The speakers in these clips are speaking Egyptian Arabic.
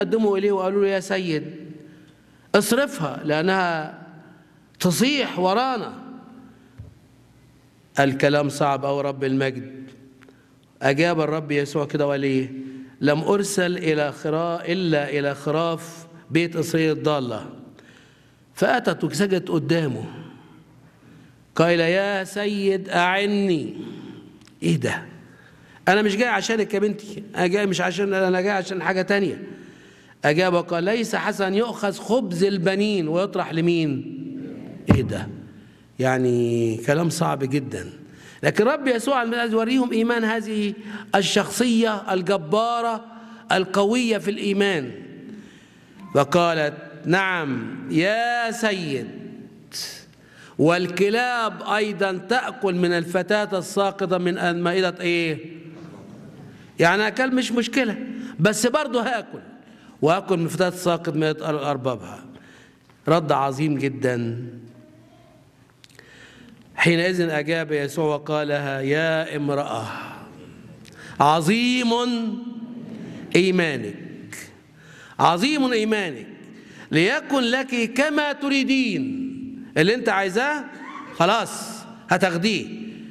قدموا إليه وقالوا له يا سيد اصرفها لأنها تصيح ورانا الكلام صعب أو رب المجد أجاب الرب يسوع كده وقال إيه لم أرسل إلى خراء إلا إلى خراف بيت إسرائيل الضالة فأتت وسجدت قدامه قال يا سيد أعني إيه ده أنا مش جاي عشانك يا بنتي أنا جاي مش عشان أنا جاي عشان حاجة تانية أجاب قال ليس حسن يؤخذ خبز البنين ويطرح لمين إيه ده يعني كلام صعب جدا لكن رب يسوع عايز يوريهم إيمان هذه الشخصية الجبارة القوية في الإيمان فقالت نعم يا سيد والكلاب أيضا تأكل من الفتاة الساقطة من مائدة إيه يعني أكل مش مشكلة بس برضه هاكل وهاكل من فتاة ساقط من أربابها رد عظيم جدا حينئذ أجاب يسوع وقال لها يا امرأة عظيم إيمانك عظيم إيمانك ليكن لك كما تريدين اللي انت عايزاه خلاص هتاخديه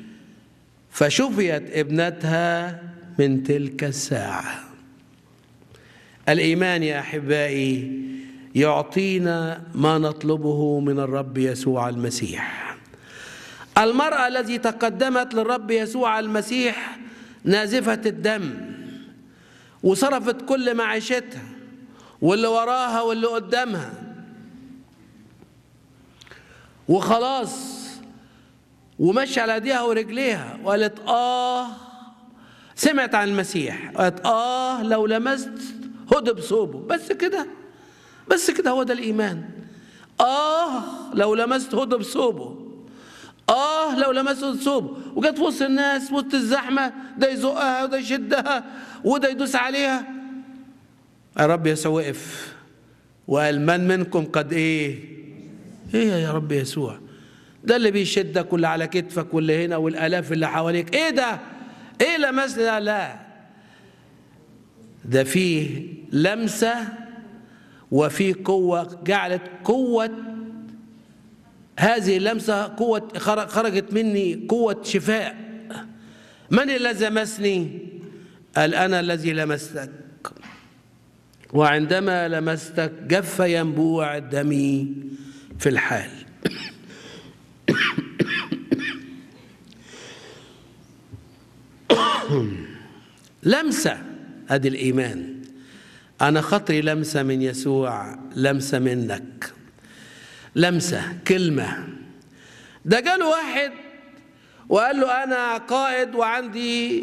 فشفيت ابنتها من تلك الساعة الإيمان يا أحبائي يعطينا ما نطلبه من الرب يسوع المسيح المرأة التي تقدمت للرب يسوع المسيح نازفة الدم وصرفت كل معيشتها واللي وراها واللي قدامها وخلاص ومشي على ايديها ورجليها وقالت اه سمعت عن المسيح قالت اه لو لمست هدب ثوبه بس كده بس كده هو ده الايمان اه لو لمست هدب ثوبه اه لو لمست ثوبه وجت في وسط الناس وسط الزحمه ده يزقها وده يشدها وده يدوس عليها الرب يسوع وقف وقال من منكم قد ايه ايه يا رب يسوع ده اللي بيشدك واللي على كتفك واللي هنا والالاف اللي حواليك ايه ده ايه لمسني ده لا ده فيه لمسه وفي قوه جعلت قوه هذه اللمسه قوه خرجت مني قوه شفاء من الذي لمسني قال انا الذي لمستك وعندما لمستك جف ينبوع دمي في الحال لمسة ادي الإيمان أنا خطري لمسة من يسوع لمسة منك لمسة كلمة ده جاله واحد وقال له أنا قائد وعندي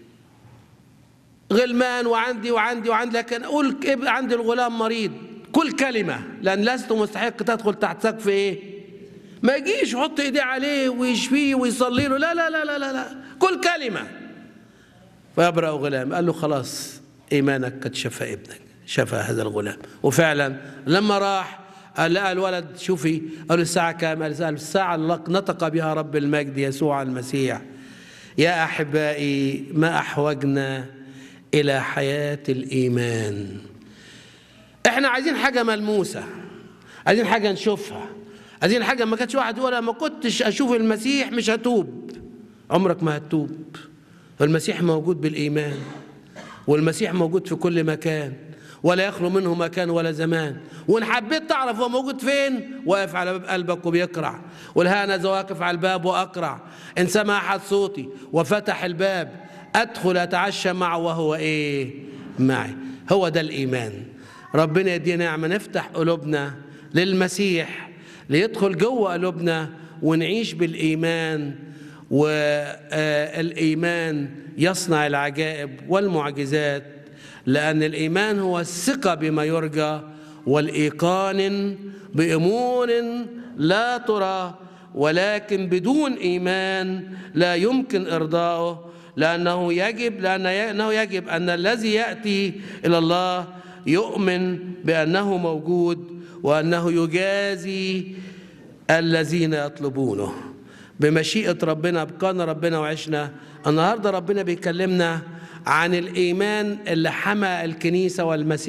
غلمان وعندي وعندي وعندي لكن أقول عندي الغلام مريض كل كلمة لأن لست مستحق تدخل تحت سقف إيه؟ ما يجيش يحط إيديه عليه ويشفيه ويصلي له لا لا لا لا لا, لا. كل كلمة فيبرأ غلام قال له خلاص إيمانك قد شفى ابنك شفى هذا الغلام وفعلا لما راح قال لقى الولد شوفي قال له الساعة كام؟ قال الساعة نطق بها رب المجد يسوع المسيح يا أحبائي ما أحوجنا إلى حياة الإيمان احنا عايزين حاجة ملموسة عايزين حاجة نشوفها عايزين حاجة ما كانش واحد يقول ما كنتش أشوف المسيح مش هتوب عمرك ما هتوب فالمسيح موجود بالإيمان والمسيح موجود في كل مكان ولا يخلو منه مكان ولا زمان وإن حبيت تعرف هو موجود فين واقف على باب قلبك وبيقرع والهانة واقف على الباب وأقرع إن سمع أحد صوتي وفتح الباب أدخل أتعشى معه وهو إيه معي هو ده الإيمان ربنا يدينا نعمة نفتح قلوبنا للمسيح ليدخل جوه قلوبنا ونعيش بالإيمان والإيمان يصنع العجائب والمعجزات لأن الإيمان هو الثقة بما يرجى والإيقان بأمور لا ترى ولكن بدون إيمان لا يمكن إرضائه لأنه يجب لأنه يجب أن الذي يأتي إلى الله يؤمن بأنه موجود وأنه يجازي الذين يطلبونه بمشيئة ربنا بقانا ربنا وعشنا النهاردة ربنا بيكلمنا عن الإيمان اللي حمى الكنيسة والمسيح